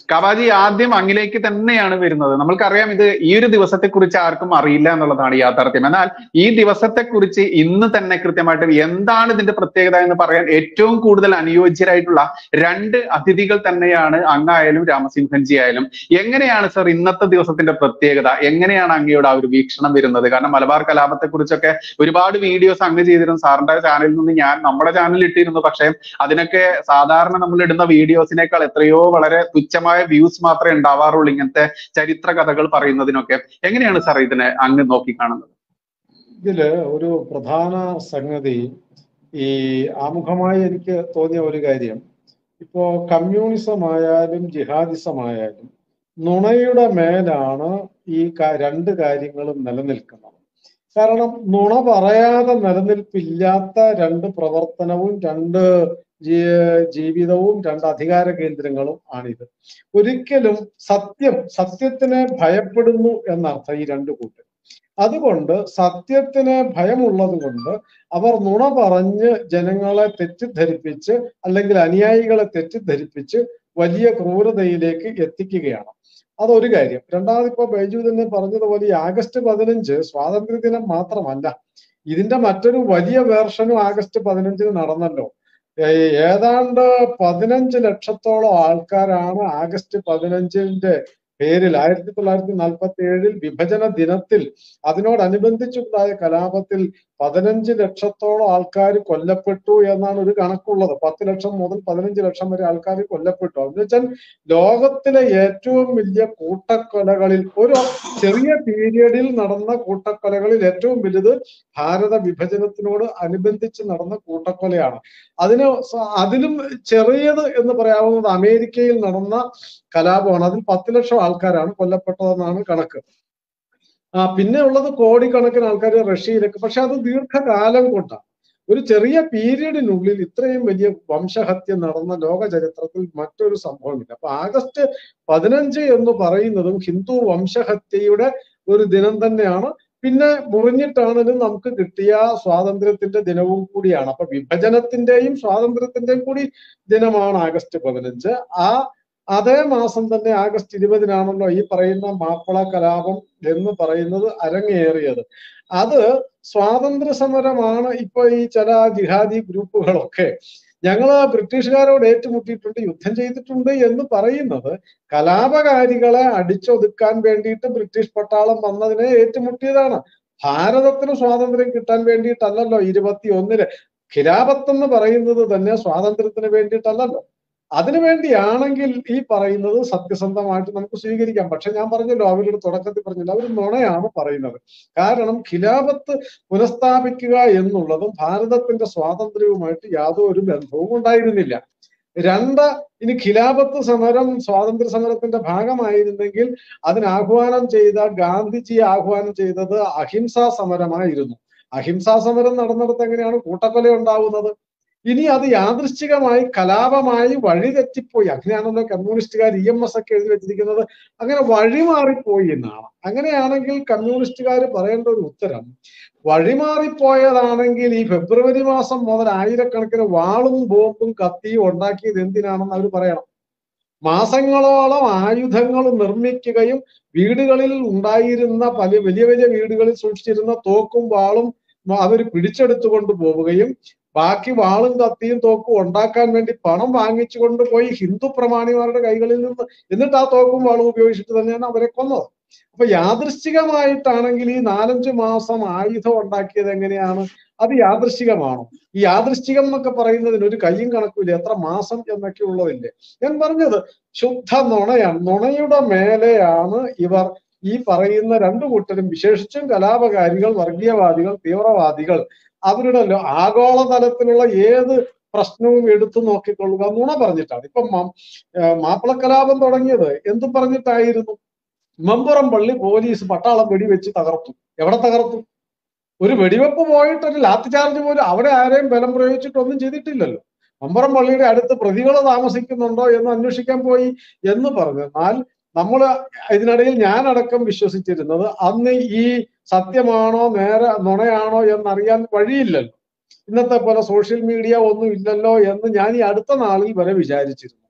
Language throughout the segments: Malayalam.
കാബാജി ആദ്യം അങ്ങിലേക്ക് തന്നെയാണ് വരുന്നത് നമ്മൾക്കറിയാം ഇത് ഈ ഒരു ദിവസത്തെ കുറിച്ച് ആർക്കും അറിയില്ല എന്നുള്ളതാണ് യാഥാർത്ഥ്യം എന്നാൽ ഈ ദിവസത്തെ കുറിച്ച് ഇന്ന് തന്നെ കൃത്യമായിട്ട് എന്താണ് ഇതിന്റെ പ്രത്യേകത എന്ന് പറയാൻ ഏറ്റവും കൂടുതൽ അനുയോജ്യരായിട്ടുള്ള രണ്ട് അതിഥികൾ തന്നെയാണ് അങ്ങായാലും രാമസിംഹൻജി ആയാലും എങ്ങനെയാണ് സർ ഇന്നത്തെ ദിവസത്തിന്റെ പ്രത്യേകത എങ്ങനെയാണ് അങ്ങയുടെ ആ ഒരു വീക്ഷണം വരുന്നത് കാരണം മലബാർ കലാപത്തെ കുറിച്ചൊക്കെ ഒരുപാട് വീഡിയോസ് അങ്ങ് ചെയ്തിരുന്നു സാറിന്റെ ചാനലിൽ നിന്ന് ഞാൻ നമ്മുടെ ചാനലിൽ ഇട്ടിരുന്നു പക്ഷേ അതിനൊക്കെ സാധാരണ നമ്മൾ ഇടുന്ന വീഡിയോസിനേക്കാൾ എത്രയോ വളരെ തുച്ഛമായ വ്യൂസ് മാത്രമേ ഉണ്ടാവാറുള്ളൂ ഇങ്ങനത്തെ ചരിത്ര കഥകൾ പറയുന്നതിനൊക്കെ എങ്ങനെയാണ് സാർ ഇതിനെ അങ്ങ് നോക്കിക്കാണുന്നത് ഇതില് ഒരു പ്രധാന സംഗതി ഈ ആമുഖമായി എനിക്ക് തോന്നിയ ഒരു കാര്യം ഇപ്പോ കമ്മ്യൂണിസം ആയാലും ജിഹാദിസം ആയാലും നുണയുടെ മേലാണ് ഈ ക- രണ്ട് കാര്യങ്ങളും നിലനിൽക്കുന്നത് കാരണം നുണ പറയാതെ നിലനിൽപ്പില്ലാത്ത രണ്ട് പ്രവർത്തനവും രണ്ട് ജീ- ജീവിതവും രണ്ട് അധികാര കേന്ദ്രങ്ങളും ആണിത് ഒരിക്കലും സത്യം സത്യത്തിനെ ഭയപ്പെടുന്നു എന്നർത്ഥം ഈ രണ്ട് കൂട്ടർ അതുകൊണ്ട് സത്യത്തിന് ഭയമുള്ളത് കൊണ്ട് അവർ നുണ പറഞ്ഞ് ജനങ്ങളെ തെറ്റിദ്ധരിപ്പിച്ച് അല്ലെങ്കിൽ അനുയായികളെ തെറ്റിദ്ധരിപ്പിച്ച് വലിയ ക്രൂരതയിലേക്ക് എത്തിക്കുകയാണ് അതൊരു കാര്യം രണ്ടാമത് ഇപ്പൊ ബൈജു തന്നെ പറഞ്ഞതുപോലെ ഈ ആഗസ്റ്റ് പതിനഞ്ച് സ്വാതന്ത്ര്യ ദിനം മാത്രമല്ല ഇതിന്റെ മറ്റൊരു വലിയ വേർഷനും ആഗസ്റ്റ് പതിനഞ്ചിന് നടന്നല്ലോ ഏ- ഏതാണ്ട് പതിനഞ്ച് ലക്ഷത്തോളം ആൾക്കാരാണ് ആഗസ്റ്റ് പതിനഞ്ചിന്റെ പേരിൽ ആയിരത്തി തൊള്ളായിരത്തി നാൽപ്പത്തി ഏഴിൽ വിഭജന ദിനത്തിൽ അതിനോടനുബന്ധിച്ചുണ്ടായ കലാപത്തിൽ പതിനഞ്ച് ലക്ഷത്തോളം ആൾക്കാർ കൊല്ലപ്പെട്ടു എന്നാണ് ഒരു കണക്കുള്ളത് പത്ത് ലക്ഷം മുതൽ പതിനഞ്ച് ലക്ഷം വരെ ആൾക്കാർ കൊല്ലപ്പെട്ടു എന്ന് വെച്ചാൽ ലോകത്തിലെ ഏറ്റവും വലിയ കൂട്ടക്കൊലകളിൽ ഒരു ചെറിയ പീരിയഡിൽ നടന്ന കൂട്ടക്കൊലകളിൽ ഏറ്റവും വലുത് ഭാരത വിഭജനത്തിനോട് അനുബന്ധിച്ച് നടന്ന കൂട്ടക്കൊലയാണ് അതിന് സ- അതിലും ചെറിയത് എന്ന് പറയാവുന്നത് അമേരിക്കയിൽ നടന്ന കലാപമാണ് അതിൽ പത്ത് ലക്ഷം ആൾക്കാരാണ് കൊല്ലപ്പെട്ടതെന്നാണ് കണക്ക് ആ പിന്നെ ഉള്ളത് കോടിക്കണക്കിന് ആൾക്കാർ റഷ്യയിലൊക്കെ പക്ഷെ അത് ദീർഘകാലം കൊണ്ടാണ് ഒരു ചെറിയ പീരീഡിനുള്ളിൽ ഇത്രയും വലിയ വംശഹത്യ നടന്ന ലോക ചരിത്രത്തിൽ മറ്റൊരു സംഭവമില്ല അപ്പൊ ആഗസ്റ്റ് പതിനഞ്ച് എന്ന് പറയുന്നതും ഹിന്ദു വംശഹത്യയുടെ ഒരു ദിനം തന്നെയാണ് പിന്നെ മുറിഞ്ഞിട്ടാണെങ്കിലും നമുക്ക് കിട്ടിയ സ്വാതന്ത്ര്യത്തിന്റെ ദിനവും കൂടിയാണ് അപ്പൊ വിഭജനത്തിന്റെയും സ്വാതന്ത്ര്യത്തിന്റെയും കൂടി ദിനമാണ് ആഗസ്റ്റ് പതിനഞ്ച് ആ അതേ മാസം തന്നെ ആഗസ്റ്റ് ഇരുപതിനാണല്ലോ ഈ പറയുന്ന മാപ്പിള കലാപം എന്ന് പറയുന്നത് അരങ്ങേറിയത് അത് സ്വാതന്ത്ര്യ സമരമാണ് ഇപ്പൊ ഈ ചില ജിഹാദി ഗ്രൂപ്പുകളൊക്കെ ഞങ്ങള് ബ്രിട്ടീഷുകാരോട് ഏറ്റുമുട്ടിയിട്ടുണ്ട് യുദ്ധം ചെയ്തിട്ടുണ്ട് എന്ന് പറയുന്നത് കലാപകാരികളെ അടിച്ചൊതുക്കാൻ വേണ്ടിയിട്ട് ബ്രിട്ടീഷ് പട്ടാളം വന്നതിനെ ഏറ്റുമുട്ടിയതാണ് ഭാരതത്തിന് സ്വാതന്ത്ര്യം കിട്ടാൻ വേണ്ടിയിട്ടല്ലല്ലോ ഇരുപത്തി ഒന്നിന് ഖിലാപത്ത് എന്ന് പറയുന്നത് തന്നെ സ്വാതന്ത്ര്യത്തിന് വേണ്ടിയിട്ടല്ലല്ലോ അതിനു വേണ്ടിയാണെങ്കിൽ ഈ പറയുന്നത് സത്യസന്ധമായിട്ട് നമുക്ക് സ്വീകരിക്കാം പക്ഷെ ഞാൻ പറഞ്ഞല്ലോ അവരുടെ തുടക്കത്തിൽ പറഞ്ഞില്ല അവർ നുണയാണ് പറയുന്നത് കാരണം ഖിലാപത്ത് പുനഃസ്ഥാപിക്കുക എന്നുള്ളതും ഭാരതത്തിന്റെ സ്വാതന്ത്ര്യവുമായിട്ട് യാതൊരു ബന്ധവും ഉണ്ടായിരുന്നില്ല രണ്ട് ഇനി ഖിലാപത്ത് സമരം സ്വാതന്ത്ര്യ സമരത്തിന്റെ ഭാഗമായിരുന്നെങ്കിൽ അതിന് ആഹ്വാനം ചെയ്ത ഗാന്ധിജി ആഹ്വാനം ചെയ്തത് അഹിംസാ സമരമായിരുന്നു അഹിംസാ സമരം നടന്നിടത്ത് എങ്ങനെയാണ് കൂട്ടക്കൊല ഉണ്ടാവുന്നത് ഇനി അത് യാദൃശ്ചികമായി കലാപമായി വഴിതെറ്റിപ്പോയി അങ്ങനെയാണല്ലോ കമ്മ്യൂണിസ്റ്റുകാർ ഇ എം എസ് ഒക്കെ എഴുതി വെച്ചിരിക്കുന്നത് അങ്ങനെ വഴിമാറിപ്പോയി എന്നാണ് അങ്ങനെയാണെങ്കിൽ കമ്മ്യൂണിസ്റ്റുകാർ പറയേണ്ട ഒരു ഉത്തരം വഴിമാറിപ്പോയതാണെങ്കിൽ ഈ ഫെബ്രുവരി മാസം മുതൽ ആയിരക്കണക്കിന് വാളും ബോംബും കത്തിയും ഉണ്ടാക്കിയത് എന്തിനാണെന്ന് അവർ പറയണം മാസങ്ങളോളം ആയുധങ്ങൾ നിർമ്മിക്കുകയും വീടുകളിൽ ഉണ്ടായിരുന്ന പല വലിയ വലിയ വീടുകളിൽ സൂക്ഷിച്ചിരുന്ന തോക്കും വാളും അവർ പിടിച്ചെടുത്തുകൊണ്ട് പോവുകയും ബാക്കി വാളും കത്തിയും തോക്കും ഉണ്ടാക്കാൻ വേണ്ടി പണം വാങ്ങിച്ചു കൊണ്ടുപോയി ഹിന്ദു പ്രമാണിമാരുടെ കൈകളിൽ നിന്ന് എന്നിട്ട് ആ തോക്കും വാളും ഉപയോഗിച്ചിട്ട് തന്നെയാണ് അവരെ കൊന്നത് അപ്പൊ യാദൃശ്ചികമായിട്ടാണെങ്കിൽ ഈ നാലഞ്ചു മാസം ആയുധം ഉണ്ടാക്കിയത് എങ്ങനെയാണ് അത് യാദൃശ്ചികമാണോ ഈ യാദൃശ്ചികം എന്നൊക്കെ പറയുന്നതിന് ഒരു കയ്യും കണക്കുമില്ല എത്ര മാസം എന്നൊക്കെ ഉള്ളതില്ലേ ഞാൻ പറഞ്ഞത് ശുദ്ധ നുണയാണ് നുണയുടെ മേലെയാണ് ഇവർ ഈ പറയുന്ന രണ്ടു കൂട്ടരും വിശേഷിച്ചും കലാപകാരികൾ വർഗീയവാദികൾ തീവ്രവാദികൾ അവരുടെ ലോ- ആഗോളതലത്തിലുള്ള ഏത് പ്രശ്നവും എടുത്തു നോക്കിക്കൊള്ളുക നുണ പറഞ്ഞിട്ടാണ് ഇപ്പം മാ- ഏർ മാപ്പിളക്കലാപം തുടങ്ങിയത് എന്തും പറഞ്ഞിട്ടായിരുന്നു മമ്പുറം പള്ളി പോലീസ് പട്ടാളം വെടിവെച്ച് തകർത്തു എവിടെ തകർത്തു ഒരു വെടിവെപ്പ് പോയിട്ട് ഒരു ലാത്തി ചാർജ് പോലും അവിടെ ആരെയും ബലം പ്രയോഗിച്ചിട്ടൊന്നും ചെയ്തിട്ടില്ലല്ലോ മമ്പുറം പള്ളിയുടെ അടുത്ത് പ്രതികൾ താമസിക്കുന്നുണ്ടോ എന്ന് അന്വേഷിക്കാൻ പോയി എന്ന് പറഞ്ഞു എന്നാൽ നമ്മൾ ഇതിനിടയിൽ ഞാനടക്കം വിശ്വസിച്ചിരുന്നത് അന്ന് ഈ സത്യമാണോ നേരെ നുണയാണോ എന്നറിയാൻ വഴിയില്ലല്ലോ ഇന്നത്തെ പോലെ സോഷ്യൽ മീഡിയ ഒന്നും ഇല്ലല്ലോ എന്ന് ഞാൻ ഈ അടുത്ത നാളിൽ വരെ വിചാരിച്ചിരുന്നു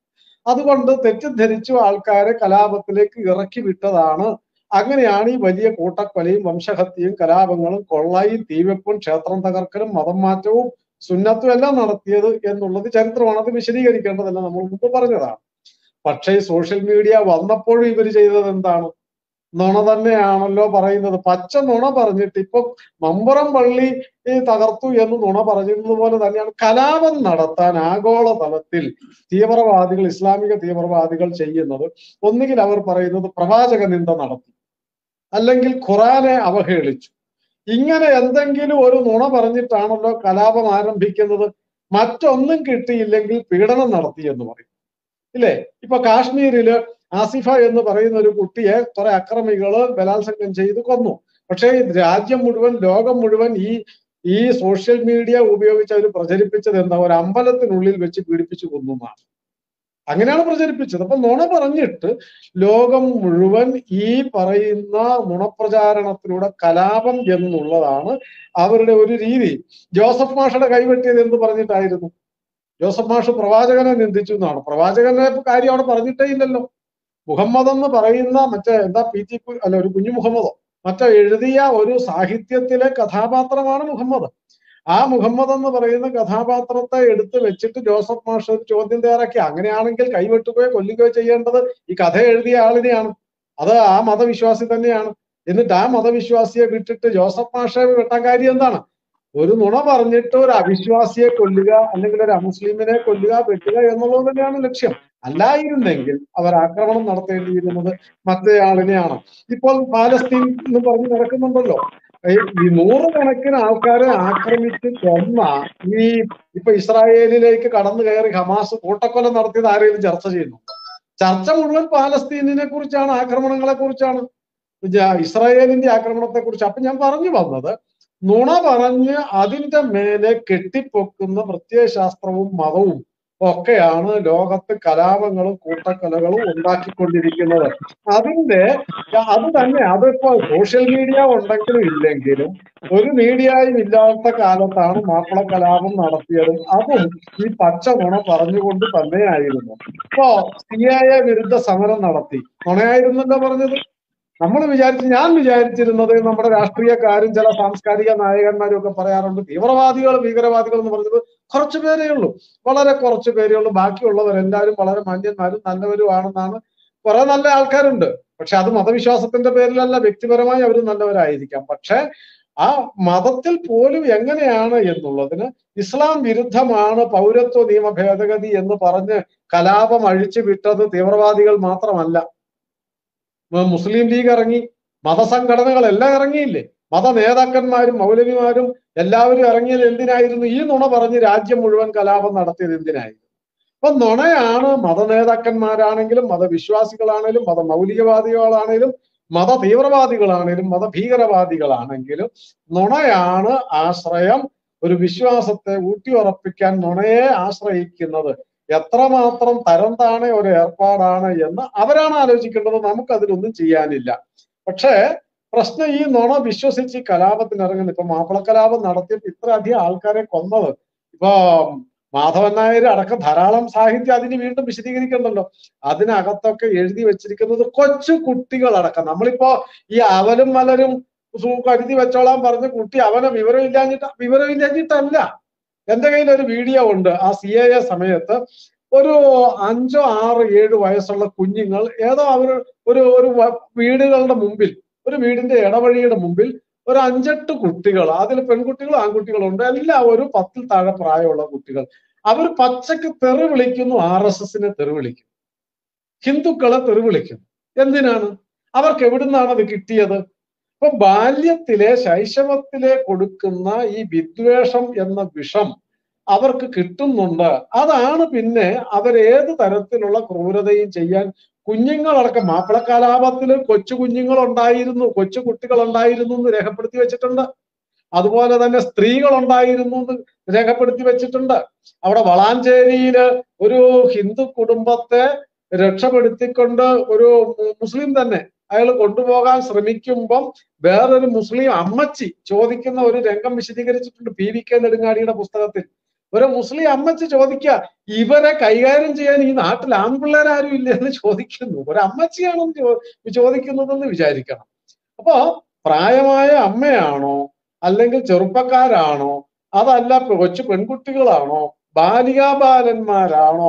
അതുകൊണ്ട് തെറ്റിദ്ധരിച്ചു ആൾക്കാരെ കലാപത്തിലേക്ക് ഇറക്കി വിട്ടതാണ് അങ്ങനെയാണ് ഈ വലിയ കൂട്ടക്കൊലയും വംശഹത്യയും കലാപങ്ങളും കൊള്ളയും തീവെപ്പും ക്ഷേത്രം തകർക്കലും മതം മാറ്റവും സുന്നത്തും എല്ലാം നടത്തിയത് എന്നുള്ളത് ചരിത്രമാണ് അത് വിശദീകരിക്കേണ്ടതല്ല നമ്മൾ മുമ്പ് പറഞ്ഞതാണ് പക്ഷേ ഈ സോഷ്യൽ മീഡിയ വന്നപ്പോഴും ഇവർ ചെയ്തത് എന്താണ് നുണ തന്നെയാണല്ലോ പറയുന്നത് പച്ച നുണ പറഞ്ഞിട്ട് ഇപ്പൊ മമ്പുറം പള്ളി ഈ തകർത്തു എന്ന് നുണ പറഞ്ഞിരുന്നത് പോലെ തന്നെയാണ് കലാപം നടത്താൻ ആഗോള തലത്തിൽ തീവ്രവാദികൾ ഇസ്ലാമിക തീവ്രവാദികൾ ചെയ്യുന്നത് ഒന്നുകിൽ അവർ പറയുന്നത് പ്രവാചക നിന്ദ നടത്തി അല്ലെങ്കിൽ ഖുറാനെ അവഹേളിച്ചു ഇങ്ങനെ എന്തെങ്കിലും ഒരു നുണ പറഞ്ഞിട്ടാണല്ലോ കലാപം ആരംഭിക്കുന്നത് മറ്റൊന്നും കിട്ടിയില്ലെങ്കിൽ പീഡനം നടത്തി എന്ന് പറയും ഇല്ലേ ഇപ്പൊ കാശ്മീരില് ആസിഫ എന്ന് പറയുന്ന ഒരു കുട്ടിയെ കുറെ അക്രമികള് ബലാത്സംഗം ചെയ്ത് കൊന്നു പക്ഷേ രാജ്യം മുഴുവൻ ലോകം മുഴുവൻ ഈ ഈ സോഷ്യൽ മീഡിയ ഉപയോഗിച്ച് അവർ പ്രചരിപ്പിച്ചത് എന്താ ഒരു അമ്പലത്തിനുള്ളിൽ വെച്ച് പീഡിപ്പിച്ചു കൊന്നു എന്നാണ് അങ്ങനെയാണ് പ്രചരിപ്പിച്ചത് അപ്പൊ നുണ പറഞ്ഞിട്ട് ലോകം മുഴുവൻ ഈ പറയുന്ന നുണപ്രചാരണത്തിലൂടെ കലാപം എന്നുള്ളതാണ് അവരുടെ ഒരു രീതി ജോസഫ് മാഷയുടെ കൈവെട്ടിയത് എന്ത് പറഞ്ഞിട്ടായിരുന്നു ജോസഫ് മാഷ് പ്രവാചകനെ നിന്ദിച്ചു എന്നാണ് പ്രവാചകനെ കാര്യം അവിടെ പറഞ്ഞിട്ടേ ഇല്ലല്ലോ മുഹമ്മദ് എന്ന് പറയുന്ന മറ്റേ എന്താ പി ടി അല്ല ഒരു കുഞ്ഞു മുഹമ്മദോ മറ്റോ എഴുതിയ ഒരു സാഹിത്യത്തിലെ കഥാപാത്രമാണ് മുഹമ്മദ് ആ മുഹമ്മദ് എന്ന് പറയുന്ന കഥാപാത്രത്തെ എടുത്ത് വെച്ചിട്ട് ജോസഫ് മാഷ് ഒരു ചോദ്യം തയ്യാറാക്കി അങ്ങനെയാണെങ്കിൽ കൈവെട്ടുകയോ കൊല്ലുകയോ ചെയ്യേണ്ടത് ഈ കഥ എഴുതിയ ആളിനെയാണ് അത് ആ മതവിശ്വാസി തന്നെയാണ് എന്നിട്ട് ആ മതവിശ്വാസിയെ വിട്ടിട്ട് ജോസഫ് മാഷെ വെട്ടാൻ കാര്യം എന്താണ് ഒരു നുണ പറഞ്ഞിട്ട് ഒരു അവിശ്വാസിയെ കൊല്ലുക അല്ലെങ്കിൽ ഒരു അമുസ്ലിമിനെ കൊല്ലുക വെട്ടുക എന്നുള്ളത് തന്നെയാണ് ലക്ഷ്യം അല്ലായിരുന്നെങ്കിൽ അവർ ആക്രമണം നടത്തേണ്ടിയിരുന്നത് മറ്റേ ആളിനെയാണ് ഇപ്പോൾ പാലസ്തീൻ എന്ന് പറഞ്ഞ് നടക്കുന്നുണ്ടല്ലോ ഈ നൂറുകണക്കിന് ആൾക്കാരെ ആക്രമിച്ച് കൊന്ന ഈ ഇപ്പൊ ഇസ്രായേലിലേക്ക് കടന്നു കയറി ഹമാസ് കൂട്ടക്കൊല നടത്തിയത് ആരെങ്കിലും ചർച്ച ചെയ്യുന്നു ചർച്ച മുഴുവൻ പാലസ്തീനിനെ കുറിച്ചാണ് ആക്രമണങ്ങളെ കുറിച്ചാണ് ഇസ്രായേലിന്റെ ആക്രമണത്തെ കുറിച്ച് അപ്പൊ ഞാൻ പറഞ്ഞു വന്നത് നുണ പറഞ്ഞ് അതിന്റെ മേലെ കെട്ടിപ്പൊക്കുന്ന പ്രത്യയശാസ്ത്രവും മതവും ഒക്കെയാണ് ലോകത്ത് കലാപങ്ങളും കൂട്ടക്കൊലകളും ഉണ്ടാക്കിക്കൊണ്ടിരിക്കുന്നത് അതിന്റെ അത് തന്നെ അതിപ്പോ സോഷ്യൽ മീഡിയ ഉണ്ടെങ്കിലും ഇല്ലെങ്കിലും ഒരു മീഡിയയും ഇല്ലാത്ത കാലത്താണ് മാപ്പിള കലാപം നടത്തിയതും അതും ഈ പച്ച നുണ പറഞ്ഞുകൊണ്ട് തന്നെയായിരുന്നു ഇപ്പോ സി എ വിരുദ്ധ സമരം നടത്തി നുണയായിരുന്നല്ലോ പറഞ്ഞത് നമ്മൾ വിചാരിച്ചു ഞാൻ വിചാരിച്ചിരുന്നത് നമ്മുടെ രാഷ്ട്രീയക്കാരും ചില സാംസ്കാരിക നായകന്മാരും ഒക്കെ പറയാറുണ്ട് തീവ്രവാദികൾ ഭീകരവാദികൾ എന്ന് പറഞ്ഞത് കുറച്ചു പേരേ ഉള്ളൂ വളരെ കുറച്ചു പേരേ ഉള്ളൂ ബാക്കിയുള്ളവരെല്ലാവരും വളരെ മാന്യന്മാരും നല്ലവരുമാണെന്നാണ് കുറെ നല്ല ആൾക്കാരുണ്ട് പക്ഷെ അത് മതവിശ്വാസത്തിന്റെ പേരിലല്ല വ്യക്തിപരമായി അവർ നല്ലവരായിരിക്കാം പക്ഷെ ആ മതത്തിൽ പോലും എങ്ങനെയാണ് എന്നുള്ളതിന് ഇസ്ലാം വിരുദ്ധമാണ് പൗരത്വ നിയമ ഭേദഗതി എന്ന് പറഞ്ഞ് കലാപം അഴിച്ചു വിട്ടത് തീവ്രവാദികൾ മാത്രമല്ല മുസ്ലിം ലീഗ് ഇറങ്ങി മതസംഘടനകളെല്ലാം ഇറങ്ങിയില്ലേ മത നേതാക്കന്മാരും മൗലവിമാരും എല്ലാവരും ഇറങ്ങിയത് എന്തിനായിരുന്നു ഈ നുണ പറഞ്ഞ് രാജ്യം മുഴുവൻ കലാപം നടത്തിയത് എന്തിനായിരുന്നു അപ്പൊ നുണയാണ് മത നേതാക്കന്മാരാണെങ്കിലും മതവിശ്വാസികളാണെങ്കിലും മത മൗലികവാദികളാണെങ്കിലും മത തീവ്രവാദികളാണെങ്കിലും മത ഭീകരവാദികളാണെങ്കിലും നുണയാണ് ആശ്രയം ഒരു വിശ്വാസത്തെ ഊട്ടിയുറപ്പിക്കാൻ നുണയെ ആശ്രയിക്കുന്നത് എത്രമാത്രം തരം താണ ഒരു ഏർപ്പാടാണ് എന്ന് അവരാണ് ആലോചിക്കേണ്ടത് നമുക്ക് അതിലൊന്നും ചെയ്യാനില്ല പക്ഷേ പ്രശ്നം ഈ നുണ വിശ്വസിച്ച് കലാപത്തിന് ഇറങ്ങുന്നു ഇപ്പൊ മാപ്പിള കലാപം നടത്തിയപ്പോൾ ഇത്ര അധികം ആൾക്കാരെ കൊന്നത് ഇപ്പൊ മാധവൻ നായർ അടക്കം ധാരാളം സാഹിത്യം അതിന് വീണ്ടും വിശദീകരിക്കണ്ടല്ലോ അതിനകത്തൊക്കെ എഴുതി വെച്ചിരിക്കുന്നത് കൊച്ചു കുട്ടികളടക്കം നമ്മളിപ്പോ ഈ അവലും മലരും കരുതി വെച്ചോളാൻ പറഞ്ഞ കുട്ടി അവനെ വിവരമില്ലാഞ്ഞിട്ട് വിവരമില്ലാഞ്ഞിട്ടല്ല എന്റെ കയ്യിൽ ഒരു വീഡിയോ ഉണ്ട് ആ സി എ എ സമയത്ത് ഒരു അഞ്ചോ ആറ് ഏഴ് വയസ്സുള്ള കുഞ്ഞുങ്ങൾ ഏതോ അവർ ഒരു ഒരു വീടുകളുടെ മുമ്പിൽ ഒരു വീടിന്റെ ഇടവഴിയുടെ മുമ്പിൽ ഒരു അഞ്ചെട്ട് കുട്ടികൾ അതിൽ പെൺകുട്ടികളും ആൺകുട്ടികളുണ്ട് എല്ലാവരും പത്തിൽ താഴെ പ്രായമുള്ള കുട്ടികൾ അവർ പച്ചക്ക് തെറി വിളിക്കുന്നു ആർ എസ് എസിനെ തെറി വിളിക്കുന്നു ഹിന്ദുക്കളെ തെറി വിളിക്കുന്നു എന്തിനാണ് അവർക്ക് എവിടുന്നാണ് അത് കിട്ടിയത് ഇപ്പൊ ബാല്യത്തിലെ ശൈശവത്തിലെ കൊടുക്കുന്ന ഈ വിദ്വേഷം എന്ന വിഷം അവർക്ക് കിട്ടുന്നുണ്ട് അതാണ് പിന്നെ അവരേത് തരത്തിലുള്ള ക്രൂരതയും ചെയ്യാൻ കുഞ്ഞുങ്ങളടക്കം മാപ്പിള കലാപത്തിൽ കൊച്ചു കുഞ്ഞുങ്ങൾ ഉണ്ടായിരുന്നു കൊച്ചു കുട്ടികൾ ഉണ്ടായിരുന്നു എന്ന് രേഖപ്പെടുത്തി വെച്ചിട്ടുണ്ട് അതുപോലെ തന്നെ സ്ത്രീകൾ ഉണ്ടായിരുന്നു എന്ന് രേഖപ്പെടുത്തി വെച്ചിട്ടുണ്ട് അവിടെ വളാഞ്ചേരിയില് ഒരു ഹിന്ദു കുടുംബത്തെ രക്ഷപ്പെടുത്തിക്കൊണ്ട് ഒരു മുസ്ലിം തന്നെ അയാൾ കൊണ്ടുപോകാൻ ശ്രമിക്കുമ്പം വേറൊരു മുസ്ലിം അമ്മച്ചി ചോദിക്കുന്ന ഒരു രംഗം വിശദീകരിച്ചിട്ടുണ്ട് പി വി കെ നെടുങ്ങാടിയുടെ പുസ്തകത്തിൽ ഒരു മുസ്ലിം അമ്മച്ചി ചോദിക്കുക ഇവരെ കൈകാര്യം ചെയ്യാൻ ഈ നാട്ടിൽ ആൺപിള്ളേരാരും ഇല്ല എന്ന് ചോദിക്കുന്നു ഒരു അമ്മച്ചിയാണെന്ന് ചോ ചോദിക്കുന്നതെന്ന് വിചാരിക്കണം അപ്പോ പ്രായമായ അമ്മയാണോ അല്ലെങ്കിൽ ചെറുപ്പക്കാരാണോ അതല്ല കൊച്ചു പെൺകുട്ടികളാണോ ബാലികാബാലന്മാരാണോ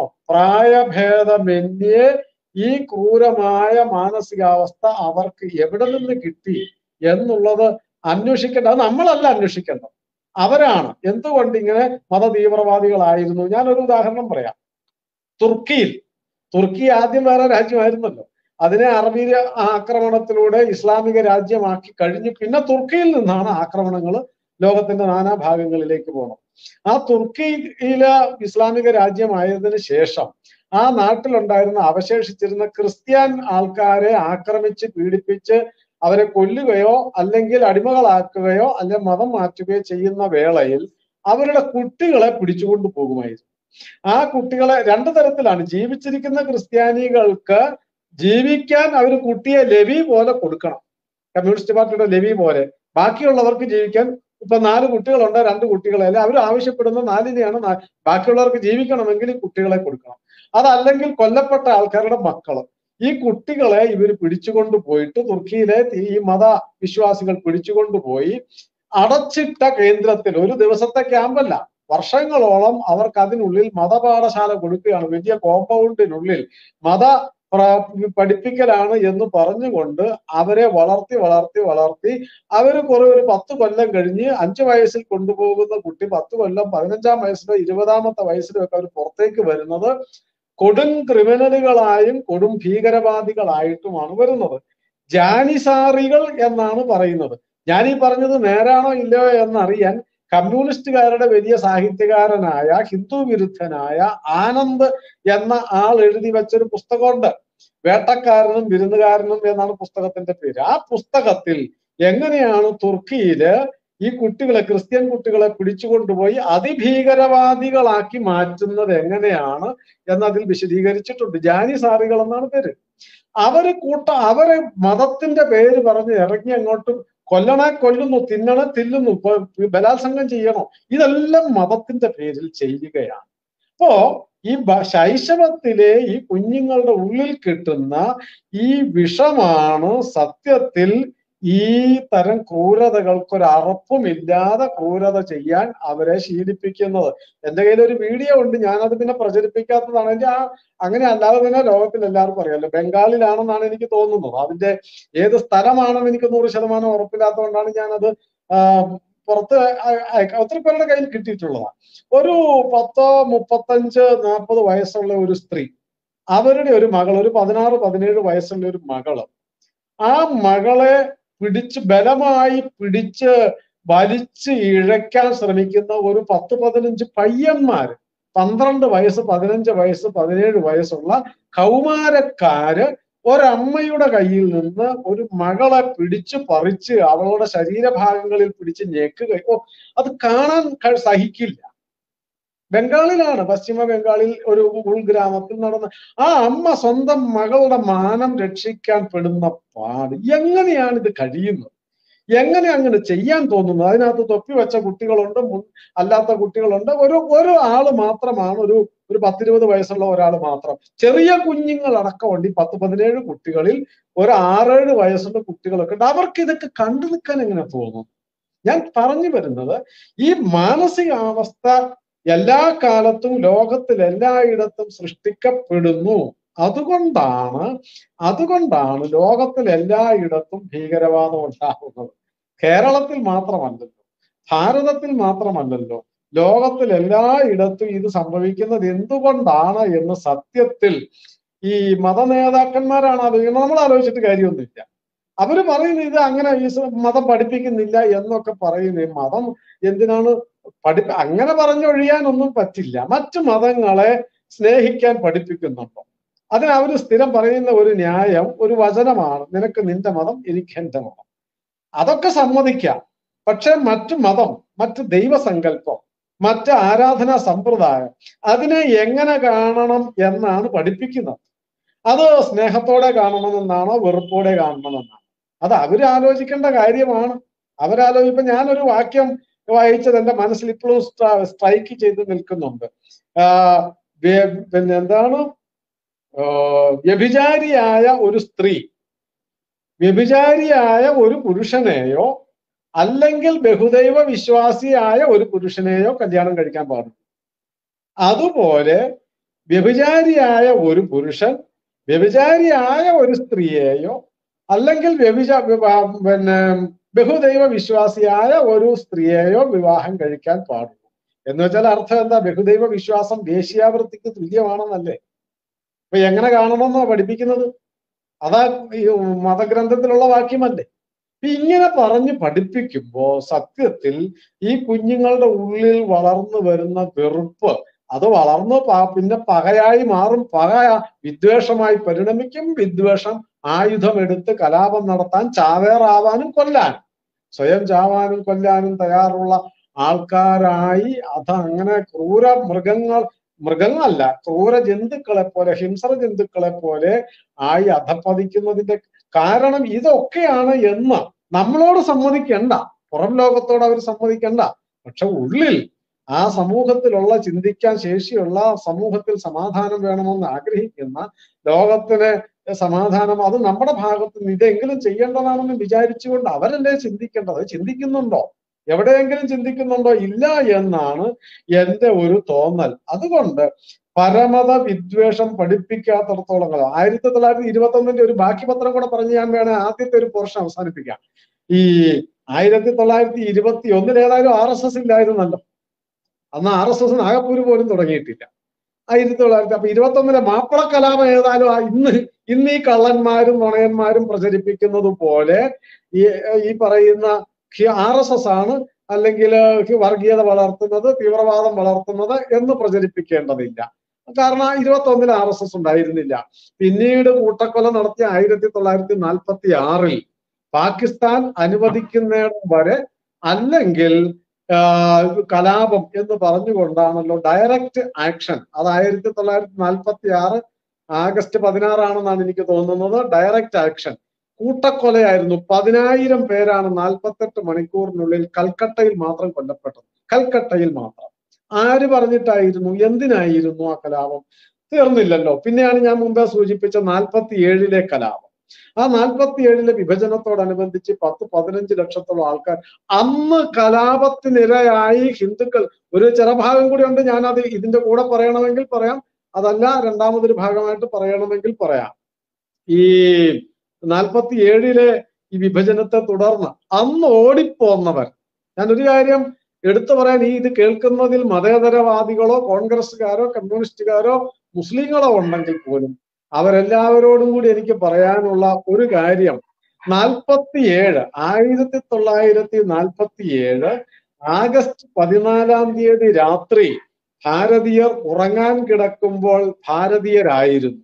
പ്രായഭേദമന്യേ ഈ ക്രൂരമായ മാനസികാവസ്ഥ അവർക്ക് എവിടെ നിന്ന് കിട്ടി എന്നുള്ളത് അന്വേഷിക്കേണ്ട അത് നമ്മളല്ല അന്വേഷിക്കേണ്ടത് അവരാണ് എന്തുകൊണ്ട് ഇങ്ങനെ മതതീവ്രവാദികളായിരുന്നു ഞാനൊരു ഉദാഹരണം പറയാം തുർക്കിയിൽ തുർക്കി ആദ്യം വേറെ രാജ്യമായിരുന്നല്ലോ അതിനെ അറബി ആക്രമണത്തിലൂടെ ഇസ്ലാമിക രാജ്യമാക്കി കഴിഞ്ഞ് പിന്നെ തുർക്കിയിൽ നിന്നാണ് ആക്രമണങ്ങൾ ലോകത്തിന്റെ നാനാ ഭാഗങ്ങളിലേക്ക് പോകണം ആ തുർക്കിയിലെ ഇസ്ലാമിക രാജ്യമായതിനു ശേഷം ആ നാട്ടിലുണ്ടായിരുന്ന അവശേഷിച്ചിരുന്ന ക്രിസ്ത്യൻ ആൾക്കാരെ ആക്രമിച്ച് പീഡിപ്പിച്ച് അവരെ കൊല്ലുകയോ അല്ലെങ്കിൽ അടിമകളാക്കുകയോ അല്ലെങ്കിൽ മതം മാറ്റുകയോ ചെയ്യുന്ന വേളയിൽ അവരുടെ കുട്ടികളെ പിടിച്ചുകൊണ്ട് പോകുമായിരുന്നു ആ കുട്ടികളെ രണ്ടു തരത്തിലാണ് ജീവിച്ചിരിക്കുന്ന ക്രിസ്ത്യാനികൾക്ക് ജീവിക്കാൻ അവർ കുട്ടിയെ ലവി പോലെ കൊടുക്കണം കമ്മ്യൂണിസ്റ്റ് പാർട്ടിയുടെ ലവി പോലെ ബാക്കിയുള്ളവർക്ക് ജീവിക്കാൻ ഇപ്പൊ നാല് കുട്ടികളുണ്ട് രണ്ട് കുട്ടികളെ അല്ലെ അവർ ആവശ്യപ്പെടുന്ന നാലിനെയാണ് ബാക്കിയുള്ളവർക്ക് ജീവിക്കണമെങ്കിൽ ഈ കുട്ടികളെ കൊടുക്കണം അതല്ലെങ്കിൽ കൊല്ലപ്പെട്ട ആൾക്കാരുടെ മക്കള് ഈ കുട്ടികളെ ഇവർ പിടിച്ചുകൊണ്ട് പോയിട്ട് തുർക്കിയിലെ ഈ മത വിശ്വാസികൾ പിടിച്ചുകൊണ്ട് പോയി അടച്ചിട്ട കേന്ദ്രത്തിൽ ഒരു ദിവസത്തെ ക്യാമ്പല്ല വർഷങ്ങളോളം അവർക്ക് അതിനുള്ളിൽ മതപാഠശാല കൊടുക്കുകയാണ് വലിയ കോമ്പൗണ്ടിനുള്ളിൽ മത പഠിപ്പിക്കലാണ് എന്ന് പറഞ്ഞുകൊണ്ട് അവരെ വളർത്തി വളർത്തി വളർത്തി അവർ കുറെ ഒരു പത്ത് കൊല്ലം കഴിഞ്ഞ് അഞ്ചു വയസ്സിൽ കൊണ്ടുപോകുന്ന കുട്ടി പത്ത് കൊല്ലം പതിനഞ്ചാം വയസ്സിലോ ഇരുപതാമത്തെ വയസ്സിലോ ഒക്കെ അവർ പുറത്തേക്ക് വരുന്നത് കൊടും ക്രിമിനലുകളായും കൊടും ഭീകരവാദികളായിട്ടുമാണ് വരുന്നത് ജാനിസാറികൾ എന്നാണ് പറയുന്നത് ഞാൻ ഈ പറഞ്ഞത് നേരാണോ ഇല്ലയോ എന്നറിയാൻ കമ്മ്യൂണിസ്റ്റുകാരുടെ വലിയ സാഹിത്യകാരനായ ഹിന്ദു വിരുദ്ധനായ ആനന്ദ് എന്ന ആൾ എഴുതി വെച്ചൊരു പുസ്തകമുണ്ട് വേട്ടക്കാരനും വിരുന്നുകാരനും എന്നാണ് പുസ്തകത്തിന്റെ പേര് ആ പുസ്തകത്തിൽ എങ്ങനെയാണ് തുർക്കിയില് ഈ കുട്ടികളെ ക്രിസ്ത്യൻ കുട്ടികളെ പിടിച്ചുകൊണ്ടുപോയി അതിഭീകരവാദികളാക്കി മാറ്റുന്നത് എങ്ങനെയാണ് എന്നതിൽ വിശദീകരിച്ചിട്ടുണ്ട് ജാനിസാറികൾ എന്നാണ് പേര് അവര് കൂട്ട അവരെ മതത്തിന്റെ പേര് പറഞ്ഞ് ഇറങ്ങി അങ്ങോട്ടും കൊല്ലണെ കൊല്ലുന്നു തിന്നണെ തില്ലുന്നു ബലാത്സംഗം ചെയ്യണോ ഇതെല്ലാം മതത്തിന്റെ പേരിൽ ചെയ്യുകയാണ് അപ്പോ ഈ ശൈശവത്തിലെ ഈ കുഞ്ഞുങ്ങളുടെ ഉള്ളിൽ കിട്ടുന്ന ഈ വിഷമാണ് സത്യത്തിൽ ഈ തരം ക്രൂരതകൾക്ക് ഒരു അറപ്പുമില്ലാതെ ക്രൂരത ചെയ്യാൻ അവരെ ശീലിപ്പിക്കുന്നത് എന്റെ കയ്യിൽ ഒരു വീഡിയോ ഉണ്ട് ഞാനത് പിന്നെ പ്രചരിപ്പിക്കാത്തതാണ് എന്റെ ആ അങ്ങനെ അല്ലാതെ തന്നെ ലോകത്തിൽ എല്ലാവർക്കും അറിയാലോ ബംഗാളിലാണെന്നാണ് എനിക്ക് തോന്നുന്നത് അതിന്റെ ഏത് സ്ഥലമാണെന്ന് എനിക്ക് നൂറ് ശതമാനം ഉറപ്പില്ലാത്തതുകൊണ്ടാണ് ഞാനത് പുറത്ത് ഒത്തിരി പേരുടെ കയ്യിൽ കിട്ടിയിട്ടുള്ളതാണ് ഒരു പത്തോ മുപ്പത്തഞ്ച് നാൽപ്പത് വയസ്സുള്ള ഒരു സ്ത്രീ അവരുടെ ഒരു മകൾ ഒരു പതിനാറ് പതിനേഴ് വയസ്സുള്ള ഒരു മകള് ആ മകളെ പിടിച്ച് ബലമായി പിടിച്ച് വലിച്ച് ഇഴയ്ക്കാൻ ശ്രമിക്കുന്ന ഒരു പത്ത് പതിനഞ്ച് പയ്യന്മാര് പന്ത്രണ്ട് വയസ്സ് പതിനഞ്ച് വയസ്സ് പതിനേഴ് വയസ്സുള്ള കൗമാരക്കാര് ഒരമ്മയുടെ കയ്യിൽ നിന്ന് ഒരു മകളെ പിടിച്ച് പറിച്ച് അവളുടെ ശരീരഭാഗങ്ങളിൽ പിടിച്ച് ഞെക്കുകയോ അത് കാണാൻ സഹിക്കില്ല ബംഗാളിലാണ് പശ്ചിമ ബംഗാളിൽ ഒരു ഉൾഗ്രാമത്തിൽ നടന്ന ആ അമ്മ സ്വന്തം മകളുടെ മാനം രക്ഷിക്കാൻ പെടുന്ന പാട് എങ്ങനെയാണ് ഇത് കഴിയുന്നത് എങ്ങനെ അങ്ങനെ ചെയ്യാൻ തോന്നുന്നു അതിനകത്ത് തൊപ്പി വെച്ച കുട്ടികളുണ്ട് അല്ലാത്ത കുട്ടികളുണ്ട് ഒരു ഒരു ആള് മാത്രമാണ് ഒരു ഒരു പത്തിരുപത് വയസ്സുള്ള ഒരാൾ മാത്രം ചെറിയ കുഞ്ഞുങ്ങൾ അടക്കമുണ്ട് ഈ പത്ത് പതിനേഴ് കുട്ടികളിൽ ഒരു ആറേഴ് വയസ്സുള്ള കുട്ടികളൊക്കെ ഉണ്ട് അവർക്ക് ഇതൊക്കെ കണ്ടു നിൽക്കാൻ എങ്ങനെ തോന്നും ഞാൻ പറഞ്ഞു വരുന്നത് ഈ മാനസികാവസ്ഥ എല്ലാ കാലത്തും ലോകത്തിൽ എല്ലായിടത്തും സൃഷ്ടിക്കപ്പെടുന്നു അതുകൊണ്ടാണ് അതുകൊണ്ടാണ് ലോകത്തിൽ എല്ലായിടത്തും ഭീകരവാദം ഉണ്ടാകുന്നത് കേരളത്തിൽ മാത്രമല്ലല്ലോ ഭാരതത്തിൽ മാത്രമല്ലല്ലോ ലോകത്തിൽ എല്ലായിടത്തും ഇത് സംഭവിക്കുന്നത് എന്തുകൊണ്ടാണ് എന്ന് സത്യത്തിൽ ഈ മത നേതാക്കന്മാരാണ് ആലോചിക്കുന്നത് നമ്മൾ ആലോചിച്ചിട്ട് കാര്യമൊന്നുമില്ല അവര് പറയുന്നത് ഇത് അങ്ങനെ ഈ മതം പഠിപ്പിക്കുന്നില്ല എന്നൊക്കെ പറയുന്നത് മതം എന്തിനാണ് പഠിപ്പ അങ്ങനെ പറഞ്ഞൊഴിയാനൊന്നും പറ്റില്ല മറ്റു മതങ്ങളെ സ്നേഹിക്കാൻ പഠിപ്പിക്കുന്നുണ്ടോ അതിന് അവര് സ്ഥിരം പറയുന്ന ഒരു ന്യായം ഒരു വചനമാണ് നിനക്ക് നിന്റെ മതം എനിക്ക് എന്റെ മതം അതൊക്കെ സമ്മതിക്കാം പക്ഷെ മറ്റു മതം മറ്റു ദൈവസങ്കല്പം മറ്റ് ആരാധനാ സമ്പ്രദായം അതിനെ എങ്ങനെ കാണണം എന്നാണ് പഠിപ്പിക്കുന്നത് അത് സ്നേഹത്തോടെ കാണണമെന്നാണോ വെറുപ്പോടെ കാണണമെന്നാണോ അത് അവര് ആലോചിക്കേണ്ട കാര്യമാണ് അവരാലോചിപ്പോ ഞാനൊരു വാക്യം വായിച്ചത് എന്റെ മനസ്സിൽ ഇപ്പോഴും സ്ട്രൈക്ക് ചെയ്ത് നിൽക്കുന്നുണ്ട് ആ, വ്യ- പിന്നെ എന്താണ് ആ, വ്യഭിചാരിയായ ഒരു സ്ത്രീ വ്യഭിചാരിയായ ഒരു പുരുഷനെയോ അല്ലെങ്കിൽ ബഹുദൈവ വിശ്വാസിയായ ഒരു പുരുഷനെയോ കല്യാണം കഴിക്കാൻ പാടില്ല അതുപോലെ വ്യഭിചാരിയായ ഒരു പുരുഷൻ വ്യഭിചാരിയായ ഒരു സ്ത്രീയെയോ അല്ലെങ്കിൽ വ്യഭിച വിവാ- പിന്നെ ബഹുദൈവ വിശ്വാസിയായ ഒരു സ്ത്രീയെയോ വിവാഹം കഴിക്കാൻ പാടുള്ളൂ എന്ന് വെച്ചാൽ അർത്ഥം എന്താ ബഹുദൈവ വിശ്വാസം വേശ്യാവൃത്തിക്ക് തുല്യമാണെന്നല്ലേ അപ്പൊ എങ്ങനെ കാണണമെന്നാ പഠിപ്പിക്കുന്നത് അതാ ഈ മതഗ്രന്ഥത്തിലുള്ള വാക്യമല്ലേ അപ്പൊ ഇങ്ങനെ പറഞ്ഞ് പഠിപ്പിക്കുമ്പോ സത്യത്തിൽ ഈ കുഞ്ഞുങ്ങളുടെ ഉള്ളിൽ വളർന്നു വരുന്ന വെറുപ്പ് അത് വളർന്നു പ- പിന്നെ പകയായി മാറും പക വിദ്വേഷമായി പരിണമിക്കും വിദ്വേഷം ആയുധമെടുത്ത് കലാപം നടത്താൻ ചാവേറാവാനും കൊല്ലാനും സ്വയം ചാവാനും കൊല്ലാനും തയ്യാറുള്ള ആൾക്കാരായി അത് അങ്ങനെ ക്രൂര മൃഗങ്ങൾ മൃഗങ്ങളല്ല ക്രൂര ജന്തുക്കളെ പോലെ ഹിംസ്ര ജന്തുക്കളെ പോലെ ആയി അധപ്പതിക്കുന്നതിന്റെ കാരണം ഇതൊക്കെയാണ് എന്ന് നമ്മളോട് സമ്മതിക്കണ്ട പുറം ലോകത്തോട് അവർ സമ്മതിക്കണ്ട പക്ഷെ ഉള്ളിൽ ആ സമൂഹത്തിലുള്ള ചിന്തിക്കാൻ ശേഷിയുള്ള സമൂഹത്തിൽ സമാധാനം വേണമെന്ന് ആഗ്രഹിക്കുന്ന ലോകത്തിന് സമാധാനം അത് നമ്മുടെ ഭാഗത്ത് നിന്ന് ഇതെങ്കിലും ചെയ്യേണ്ടതാണെന്ന് വിചാരിച്ചുകൊണ്ട് അവരല്ലേ ചിന്തിക്കേണ്ടത് ചിന്തിക്കുന്നുണ്ടോ എവിടെയെങ്കിലും ചിന്തിക്കുന്നുണ്ടോ ഇല്ല എന്നാണ് എന്റെ ഒരു തോന്നൽ അതുകൊണ്ട് പരമത വിദ്വേഷം പഠിപ്പിക്കാത്തടത്തോളം കാലം ആയിരത്തി തൊള്ളായിരത്തി ഇരുപത്തി ഒന്നിന്റെ ഒരു ബാക്കി പത്രം കൂടെ പറഞ്ഞ് ഞാൻ വേണേ ആദ്യത്തെ ഒരു പോർഷൻ അവസാനിപ്പിക്കാം ഈ ആയിരത്തി തൊള്ളായിരത്തി ഇരുപത്തി ഒന്നിൽ ഏതായാലും ആർ എസ് എസ് ഇല്ലായിരുന്നല്ലോ അന്ന് ആർ എസ് എസ് നാഗപ്പൂര് പോലും തുടങ്ങിയിട്ടില്ല ആയിരത്തി തൊള്ളായിരത്തി അപ്പൊ ഇരുപത്തി ഒന്നിലെ മാപ്പിള കലാപം ഏതായാലും ആ ഇന്ന് ഇന്ന് ഈ കള്ളന്മാരും നുണയന്മാരും പ്രചരിപ്പിക്കുന്നത് പോലെ ഈ ഈ പറയുന്ന ആർ എസ് എസ് ആണ് അല്ലെങ്കിൽ വർഗീയത വളർത്തുന്നത് തീവ്രവാദം വളർത്തുന്നത് എന്ന് പ്രചരിപ്പിക്കേണ്ടതില്ല കാരണം ഇരുപത്തി ഒന്നിൽ ആർ എസ് എസ് ഉണ്ടായിരുന്നില്ല പിന്നീട് കൂട്ടക്കൊല നടത്തിയ ആയിരത്തി തൊള്ളായിരത്തി നാൽപ്പത്തി ആറിൽ പാകിസ്ഥാൻ അനുവദിക്കുന്നിടം വരെ അല്ലെങ്കിൽ ആ, കലാപം എന്ന് പറഞ്ഞുകൊണ്ടാണല്ലോ ഡയറക്റ്റ് ആക്ഷൻ അത് ആയിരത്തി തൊള്ളായിരത്തി നാൽപ്പത്തി ആറ് ആഗസ്റ്റ് പതിനാറാണെന്നാണ് എനിക്ക് തോന്നുന്നത് ഡയറക്റ്റ് ആക്ഷൻ കൂട്ടക്കൊലയായിരുന്നു പതിനായിരം പേരാണ് നാൽപ്പത്തെട്ട് മണിക്കൂറിനുള്ളിൽ കൽക്കട്ടയിൽ മാത്രം കൊല്ലപ്പെട്ടത് കൽക്കട്ടയിൽ മാത്രം ആര് പറഞ്ഞിട്ടായിരുന്നു എന്തിനായിരുന്നു ആ കലാപം തീർന്നില്ലല്ലോ പിന്നെയാണ് ഞാൻ മുമ്പേ സൂചിപ്പിച്ച നാൽപ്പത്തി ഏഴിലെ കലാപം ആ നാൽപ്പത്തി ഏഴിലെ വിഭജനത്തോടനുബന്ധിച്ച് പത്ത് പതിനഞ്ച് ലക്ഷത്തോളം ആൾക്കാർ അന്ന് കലാപത്തിനിരയായി ഹിന്ദുക്കൾ ഒരു ചെറുഭാഗം കൂടി ഉണ്ട് ഞാൻ അത് ഇതിന്റെ കൂടെ പറയണമെങ്കിൽ പറയാം അതല്ല രണ്ടാമതൊരു ഭാഗമായിട്ട് പറയണമെങ്കിൽ പറയാം ഈ നാൽപ്പത്തി ഏഴിലെ ഈ വിഭജനത്തെ തുടർന്ന് അന്ന് ഓടിപ്പോന്നവർ ഞാൻ ഒരു കാര്യം എടുത്തു പറയാൻ ഈ ഇത് കേൾക്കുന്നതിൽ മതേതരവാദികളോ കോൺഗ്രസ്സുകാരോ കമ്മ്യൂണിസ്റ്റുകാരോ മുസ്ലിങ്ങളോ ഉണ്ടെങ്കിൽ പോലും അവരെല്ലാവരോടും കൂടി എനിക്ക് പറയാനുള്ള ഒരു കാര്യം നാൽപ്പത്തിയേഴ് ആയിരത്തി തൊള്ളായിരത്തി നാൽപ്പത്തിയേഴ് ആഗസ്റ്റ് പതിനാലാം തീയതി രാത്രി ഭാരതീയർ ഉറങ്ങാൻ കിടക്കുമ്പോൾ ഭാരതീയരായിരുന്നു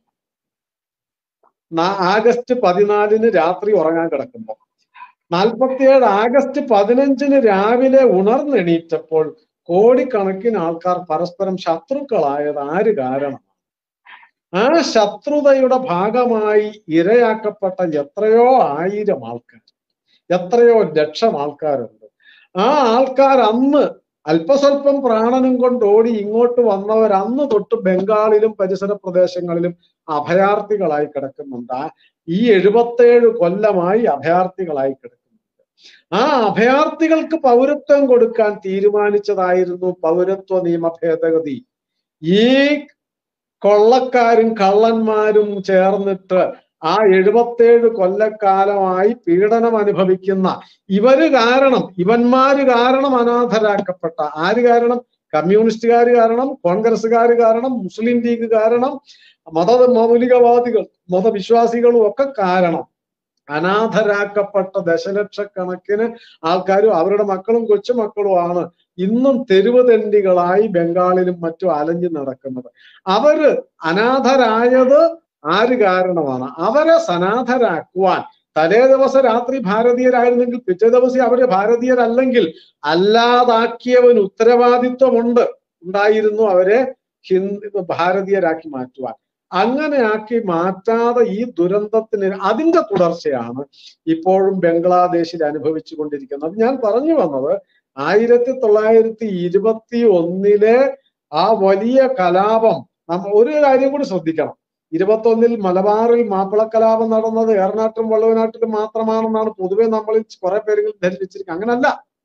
നാ- ആഗസ്റ്റ് പതിനാലിന് രാത്രി ഉറങ്ങാൻ കിടക്കുമ്പോൾ നാൽപ്പത്തിയേഴ് ആഗസ്റ്റ് പതിനഞ്ചിന് രാവിലെ ഉണർന്നെണീറ്റപ്പോൾ കോടിക്കണക്കിന് ആൾക്കാർ പരസ്പരം ശത്രുക്കളായത് ആര് കാരണം ആ ശത്രുതയുടെ ഭാഗമായി ഇരയാക്കപ്പെട്ട എത്രയോ ആയിരം ആൾക്കാർ എത്രയോ ലക്ഷം ആൾക്കാരുണ്ട് ആ ആൾക്കാർ അന്ന് അല്പസ്വല്പം പ്രാണനും കൊണ്ട് ഓടി ഇങ്ങോട്ട് വന്നവർ അന്ന് തൊട്ട് ബംഗാളിലും പരിസര പ്രദേശങ്ങളിലും അഭയാർത്ഥികളായി കിടക്കുന്നുണ്ട് ആ ഈ എഴുപത്തേഴ് കൊല്ലമായി അഭയാർത്ഥികളായി കിടക്കുന്നുണ്ട് ആ അഭയാർത്ഥികൾക്ക് പൗരത്വം കൊടുക്കാൻ തീരുമാനിച്ചതായിരുന്നു പൗരത്വ നിയമ ഭേദഗതി ഈ കൊള്ളക്കാരും കള്ളന്മാരും ചേർന്നിട്ട് ആ എഴുപത്തേഴ് കൊല്ലക്കാലമായി പീഡനം അനുഭവിക്കുന്ന ഇവര് കാരണം ഇവന്മാര് കാരണം അനാഥരാക്കപ്പെട്ട ആര് കാരണം കമ്മ്യൂണിസ്റ്റുകാർ കാരണം കോൺഗ്രസ്സുകാർ കാരണം മുസ്ലിം ലീഗ് കാരണം മത മൗലികവാദികൾ മതവിശ്വാസികളും ഒക്കെ കാരണം അനാഥരാക്കപ്പെട്ട ദശലക്ഷക്കണക്കിന് ആൾക്കാരും അവരുടെ മക്കളും കൊച്ചുമക്കളുമാണ് ഇന്നും തെരുവ് തെണ്ടികളായി ബംഗാളിലും മറ്റും അലഞ്ഞു നടക്കുന്നത് അവര് അനാഥരായത് ആര് കാരണമാണ് അവരെ സനാഥരാക്കുവാൻ തലേ ദിവസം രാത്രി ഭാരതീയരായിരുന്നെങ്കിൽ പിറ്റേ ദിവസം അവര് ഭാരതീയരല്ലെങ്കിൽ അല്ലാതാക്കിയവൻ ഉത്തരവാദിത്വമുണ്ട് ഉണ്ടായിരുന്നു അവരെ ഹിന്ദു ഭാരതീയരാക്കി മാറ്റുവാൻ അങ്ങനെ ആക്കി മാറ്റാതെ ഈ ദുരന്തത്തിന് അതിന്റെ തുടർച്ചയാണ് ഇപ്പോഴും ബംഗ്ലാദേശിൽ അനുഭവിച്ചു കൊണ്ടിരിക്കുന്നത് ഞാൻ പറഞ്ഞു വന്നത് ആയിരത്തി തൊള്ളായിരത്തി ഇരുപത്തി ഒന്നിലെ ആ വലിയ കലാപം നമ്മ ഒരു കാര്യം കൂടി ശ്രദ്ധിക്കണം ഇരുപത്തൊന്നിൽ മലബാറിൽ മാപ്പിള കലാപം നടന്നത് ഏറനാട്ടിലും വള്ളുവനാട്ടിലും മാത്രമാണെന്നാണ് പൊതുവെ നമ്മളിൽ കുറെ പേരുകൾ ധരിച്ചിരിക്കുന്നത് അങ്ങനല്ല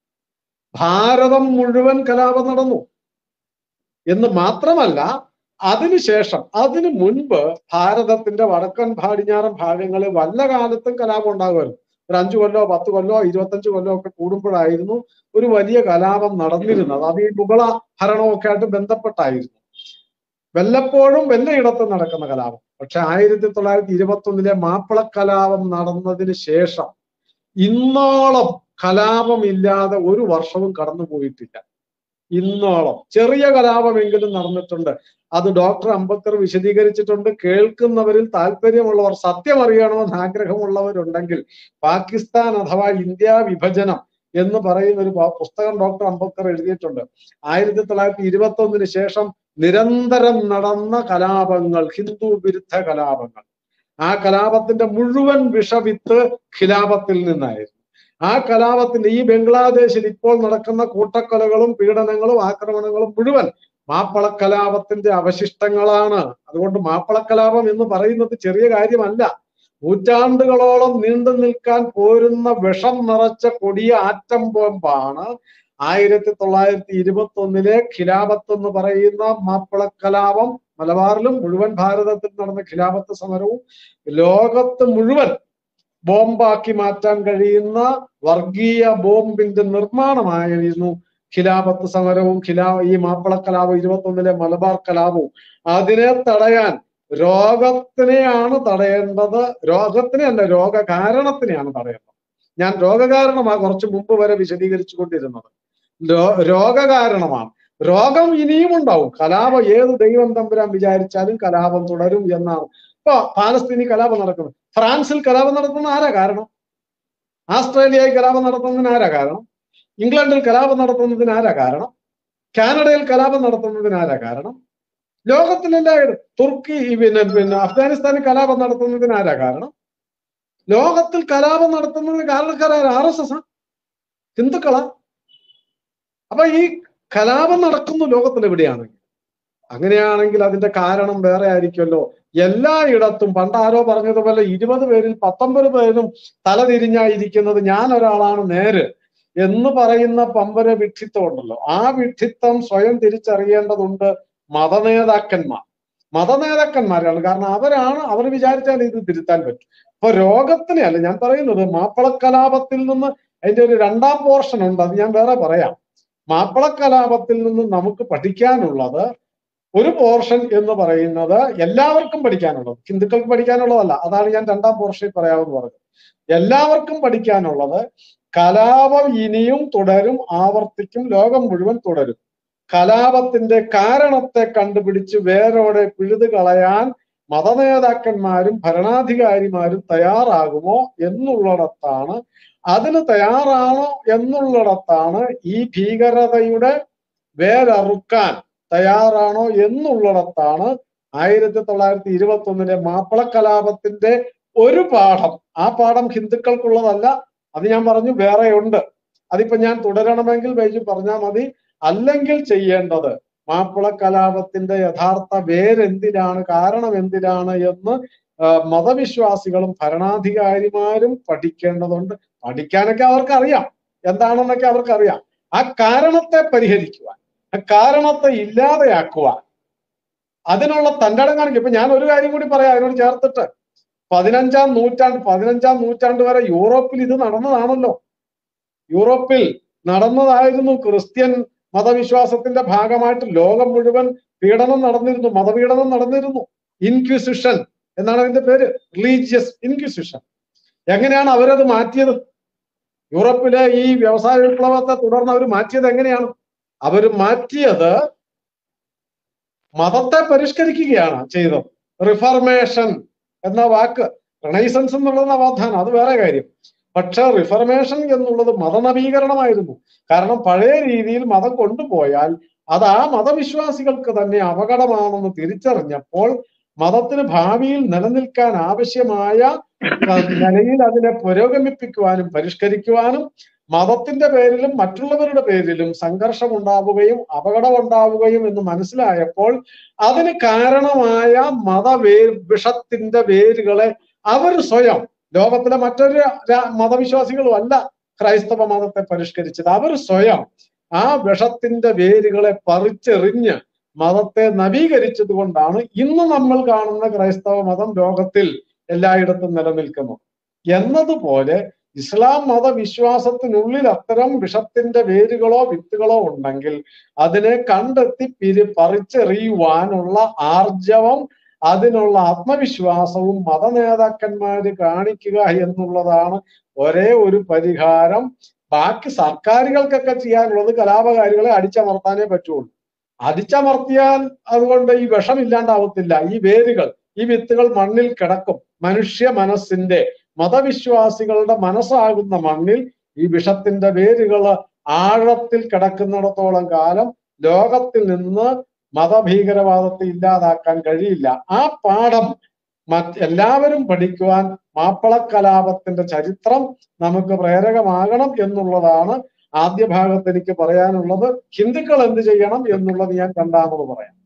ഭാരതം മുഴുവൻ കലാപം നടന്നു എന്ന് മാത്രമല്ല അതിനുശേഷം അതിനു മുൻപ് ഭാരതത്തിന്റെ വടക്കൻ പടിഞ്ഞാറൻ ഭാഗങ്ങളിൽ വല്ല കാലത്തും കലാപം ഉണ്ടാകുമായിരുന്നു ഒരു അഞ്ചു കൊല്ലോ പത്ത് കൊല്ലോ ഇരുപത്തഞ്ച് കൊല്ലോ ഒക്കെ കൂടുമ്പോഴായിരുന്നു ഒരു വലിയ കലാപം നടന്നിരുന്നത് അത് ഈ മുഗള ഭരണമൊക്കെ ആയിട്ട് ബന്ധപ്പെട്ടായിരുന്നു വല്ലപ്പോഴും വല്ലയിടത്തും നടക്കുന്ന കലാപം പക്ഷെ ആയിരത്തി തൊള്ളായിരത്തി ഇരുപത്തി ഒന്നിലെ മാപ്പിള കലാപം നടന്നതിന് ശേഷം ഇന്നോളം കലാപമില്ലാതെ ഒരു വർഷവും കടന്നു പോയിട്ടില്ല ഇന്നോളം ചെറിയ കലാപമെങ്കിലും നടന്നിട്ടുണ്ട് അത് ഡോക്ടർ അംബേദ്കർ വിശദീകരിച്ചിട്ടുണ്ട് കേൾക്കുന്നവരിൽ താല്പര്യമുള്ളവർ സത്യം അറിയണമെന്ന് ആഗ്രഹമുള്ളവരുണ്ടെങ്കിൽ പാകിസ്ഥാൻ അഥവാ ഇന്ത്യ വിഭജനം എന്ന് പറയുന്ന ഒരു പ- പുസ്തകം ഡോക്ടർ അംബേദ്കർ എഴുതിയിട്ടുണ്ട് ആയിരത്തി തൊള്ളായിരത്തി ഇരുപത്തി ഒന്നിന് ശേഷം നിരന്തരം നടന്ന കലാപങ്ങൾ ഹിന്ദു വിരുദ്ധ കലാപങ്ങൾ ആ കലാപത്തിന്റെ മുഴുവൻ വിഷവിത്ത് ഖിലാപത്തിൽ നിന്നായിരുന്നു ആ കലാപത്തിന്റെ ഈ ബംഗ്ലാദേശിൽ ഇപ്പോൾ നടക്കുന്ന കൂട്ടക്കൊലകളും പീഡനങ്ങളും ആക്രമണങ്ങളും മുഴുവൻ മാപ്പള കലാപത്തിന്റെ അവശിഷ്ടങ്ങളാണ് അതുകൊണ്ട് മാപ്പള കലാപം എന്ന് പറയുന്നത് ചെറിയ കാര്യമല്ല നൂറ്റാണ്ടുകളോളം നീണ്ടു നിൽക്കാൻ പോരുന്ന വിഷം നിറച്ച കൊടിയ ആറ്റം ബോംബാണ് ആയിരത്തി തൊള്ളായിരത്തി ഇരുപത്തി ഒന്നിലെ ഖിലാപത്ത് എന്ന് പറയുന്ന മാപ്പിള കലാപം മലബാറിലും മുഴുവൻ ഭാരതത്തിൽ നടന്ന ഖിലാപത്ത് സമരവും ലോകത്ത് മുഴുവൻ ബോംബാക്കി മാറ്റാൻ കഴിയുന്ന വർഗീയ ബോംബിന്റെ നിർമ്മാണമായിരുന്നു ഖിലാപത്ത് സമരവും ഖിലാ ഈ മാപ്പിള കലാപം ഇരുപത്തി ഒന്നിലെ മലബാർ കലാപവും അതിനെ തടയാൻ രോഗത്തിനെയാണ് തടയേണ്ടത് രോഗത്തിനെ അല്ല രോഗകാരണത്തിനെയാണ് തടയേണ്ടത് ഞാൻ രോഗകാരണമാണ് കുറച്ച് മുമ്പ് വരെ വിശദീകരിച്ചു കൊണ്ടിരുന്നത് രോ- രോഗകാരണമാണ് രോഗം ഇനിയും ഉണ്ടാവും കലാപം ഏത് ദൈവം തമ്പുരാൻ വിചാരിച്ചാലും കലാപം തുടരും എന്നാണ് ഇപ്പൊ പാലസ്തീനി കലാപം നടക്കുന്നു ഫ്രാൻസിൽ കലാപം നടത്തുന്ന ആരാ കാരണം ആസ്ട്രേലിയയിൽ കലാപം നടത്തുന്നതിന് ആരാ കാരണം ഇംഗ്ലണ്ടിൽ കലാപം നടത്തുന്നതിന് ആരാ കാരണം കാനഡയിൽ കലാപം നടത്തുന്നതിന് ആരാ കാരണം ലോകത്തിലെല്ലായിടും തുർക്കി പിന്നെ പിന്നെ അഫ്ഗാനിസ്ഥാനിൽ കലാപം നടത്തുന്നതിന് ആരാ കാരണം ലോകത്തിൽ കലാപം നടത്തുന്നതിന് കാരണക്കാരായ ആർ എസ് എസ് ഹിന്ദുക്കളാ അപ്പൊ ഈ കലാപം നടക്കുന്നു ലോകത്തിൽ എവിടെയാണെങ്കിൽ അങ്ങനെയാണെങ്കിൽ അതിന്റെ കാരണം വേറെ ആയിരിക്കുമല്ലോ എല്ലായിടത്തും പണ്ട് ആരോ പറഞ്ഞതുപോലെ ഇരുപത് പേരിൽ പത്തൊമ്പത് പേരും തലതിരിഞ്ഞായിരിക്കുന്നത് ഞാൻ ഒരാളാണ് നേര് എന്ന് പറയുന്ന പമ്പര വിഡ്ഢിത്തം ഉണ്ടല്ലോ ആ വിഡ്ഢിത്തം സ്വയം തിരിച്ചറിയേണ്ടതുണ്ട് മതനേതാക്കന്മാർ മതനേതാക്കന്മാരാണ് കാരണം അവരാണ് അവർ വിചാരിച്ചാൽ ഇത് തിരുത്താൻ പറ്റും അപ്പൊ രോഗത്തിനെ അല്ല ഞാൻ പറയുന്നത് മാപ്പിള കലാപത്തിൽ നിന്ന് അതിന്റെ ഒരു രണ്ടാം പോർഷൻ ഉണ്ട് അത് ഞാൻ വേറെ പറയാം മാപ്പിള കലാപത്തിൽ നിന്ന് നമുക്ക് പഠിക്കാനുള്ളത് ഒരു പോർഷൻ എന്ന് പറയുന്നത് എല്ലാവർക്കും പഠിക്കാനുള്ളത് ഹിന്ദുക്കൾക്ക് പഠിക്കാനുള്ളതല്ല അതാണ് ഞാൻ രണ്ടാം പോർഷനിൽ പറയാമെന്ന് പറഞ്ഞത് എല്ലാവർക്കും പഠിക്കാനുള്ളത് കലാപം ഇനിയും തുടരും ആവർത്തിക്കും ലോകം മുഴുവൻ തുടരും കലാപത്തിന്റെ കാരണത്തെ കണ്ടുപിടിച്ച് വേരോടെ പിഴുതു കളയാൻ മതനേതാക്കന്മാരും ഭരണാധികാരിമാരും തയ്യാറാകുമോ എന്നുള്ളിടത്താണ് അതിന് തയ്യാറാണോ എന്നുള്ളിടത്താണ് ഈ ഭീകരതയുടെ വേരറുക്കാൻ തയ്യാറാണോ എന്നുള്ളിടത്താണ് ആയിരത്തി തൊള്ളായിരത്തി ഇരുപത്തി ഒന്നിലെ മാപ്പിള കലാപത്തിന്റെ ഒരു പാഠം ആ പാഠം ഹിന്ദുക്കൾക്കുള്ളതല്ല അത് ഞാൻ പറഞ്ഞു വേറെ ഉണ്ട് അതിപ്പോ ഞാൻ തുടരണമെങ്കിൽ ബൈജു പറഞ്ഞാൽ മതി അല്ലെങ്കിൽ ചെയ്യേണ്ടത് മാപ്പിള കലാപത്തിന്റെ യഥാർത്ഥ വേരെന്തിനാണ് കാരണം എന്തിനാണ് എന്ന് ആ, മതവിശ്വാസികളും ഭരണാധികാരിമാരും പഠിക്കേണ്ടതുണ്ട് പഠിക്കാനൊക്കെ അവർക്കറിയാം എന്താണെന്നൊക്കെ അവർക്കറിയാം ആ കാരണത്തെ പരിഹരിക്കുവാൻ ആ കാരണത്തെ ഇല്ലാതെയാക്കുവാൻ അതിനുള്ള തൻ്റെടം കാണിക്കും ഇപ്പൊ ഞാൻ ഒരു കാര്യം കൂടി പറയാം അതിനോട് ചേർത്തിട്ട് പതിനഞ്ചാം നൂറ്റാണ്ട് പതിനഞ്ചാം നൂറ്റാണ്ട് വരെ യൂറോപ്പിൽ ഇത് നടന്നതാണല്ലോ യൂറോപ്പിൽ നടന്നതായിരുന്നു ക്രിസ്ത്യൻ മതവിശ്വാസത്തിന്റെ ഭാഗമായിട്ട് ലോകം മുഴുവൻ പീഡനം നടന്നിരുന്നു മതപീഡനം നടന്നിരുന്നു ഇൻക്വിസിഷൻ എന്നാണ് അതിന്റെ പേര് റിലീജിയസ് ഇൻക്വിസിഷൻ എങ്ങനെയാണ് അവരത് മാറ്റിയത് യൂറോപ്പിലെ ഈ വ്യവസായ വിപ്ലവത്തെ തുടർന്ന് അവർ മാറ്റിയത് എങ്ങനെയാണ് അവർ മാറ്റിയത് മതത്തെ പരിഷ്കരിക്കുകയാണ് ചെയ്തത് റിഫർമേഷൻ എന്ന വാക്ക് റെണൈസൻസ് എന്നുള്ള നവോത്ഥാനം അത് വേറെ കാര്യം പക്ഷെ റിഫർമേഷൻ എന്നുള്ളത് മതനവീകരണമായിരുന്നു കാരണം പഴയ രീതിയിൽ മതം കൊണ്ടുപോയാൽ അത് ആ മതവിശ്വാസികൾക്ക് തന്നെ അപകടമാണെന്ന് തിരിച്ചറിഞ്ഞപ്പോൾ മതത്തിന് ഭാവിയിൽ നിലനിൽക്കാൻ ആവശ്യമായ നിലയിൽ അതിനെ പുരോഗമിപ്പിക്കുവാനും പരിഷ്കരിക്കുവാനും മതത്തിന്റെ പേരിലും മറ്റുള്ളവരുടെ പേരിലും സംഘർഷം ഉണ്ടാവുകയും അപകടം ഉണ്ടാവുകയും എന്ന് മനസ്സിലായപ്പോൾ അതിന് കാരണമായ മതവേ വിഷത്തിന്റെ വേരുകളെ അവർ സ്വയം ലോകത്തിലെ മറ്റൊരു രാ- മതവിശ്വാസികളും അല്ല ക്രൈസ്തവ മതത്തെ പരിഷ്കരിച്ചത് അവർ സ്വയം ആ വിഷത്തിന്റെ വേരുകളെ പറിച്ചെറിഞ്ഞ് മതത്തെ നവീകരിച്ചത് കൊണ്ടാണ് ഇന്ന് നമ്മൾ കാണുന്ന ക്രൈസ്തവ മതം ലോകത്തിൽ എല്ലായിടത്തും നിലനിൽക്കുന്നത് എന്നതുപോലെ ഇസ്ലാം മതവിശ്വാസത്തിനുള്ളിൽ അത്തരം വിഷത്തിന്റെ വേരുകളോ വിത്തുകളോ ഉണ്ടെങ്കിൽ അതിനെ കണ്ടെത്തി പിരി പറിച്ചെറിയുവാനുള്ള ആർജവം അതിനുള്ള ആത്മവിശ്വാസവും മതനേതാക്കന്മാര് കാണിക്കുക എന്നുള്ളതാണ് ഒരേ ഒരു പരിഹാരം ബാക്കി സർക്കാരുകൾക്കൊക്കെ ചെയ്യാനുള്ളത് കലാപകാരികളെ അടിച്ചമർത്താനേ പറ്റുള്ളൂ അടിച്ചമർത്തിയാൽ അതുകൊണ്ട് ഈ വിഷം ഇല്ലാണ്ടാവത്തില്ല ഈ വേരുകൾ ഈ വിത്തുകൾ മണ്ണിൽ കിടക്കും മനുഷ്യ മനസ്സിന്റെ മതവിശ്വാസികളുടെ മനസ്സാകുന്ന മണ്ണിൽ ഈ വിഷത്തിന്റെ വേരുകൾ ആഴത്തിൽ കിടക്കുന്നിടത്തോളം കാലം ലോകത്തിൽ നിന്ന് മതഭീകരവാദത്തെ ഇല്ലാതാക്കാൻ കഴിയില്ല ആ പാഠം മറ്റ് എല്ലാവരും പഠിക്കുവാൻ മാപ്പിള കലാപത്തിന്റെ ചരിത്രം നമുക്ക് പ്രേരകമാകണം എന്നുള്ളതാണ് ആദ്യ ഭാഗത്ത് എനിക്ക് പറയാനുള്ളത് ഹിന്ദുക്കൾ എന്ത് ചെയ്യണം എന്നുള്ളത് ഞാൻ രണ്ടാമത് പറയാം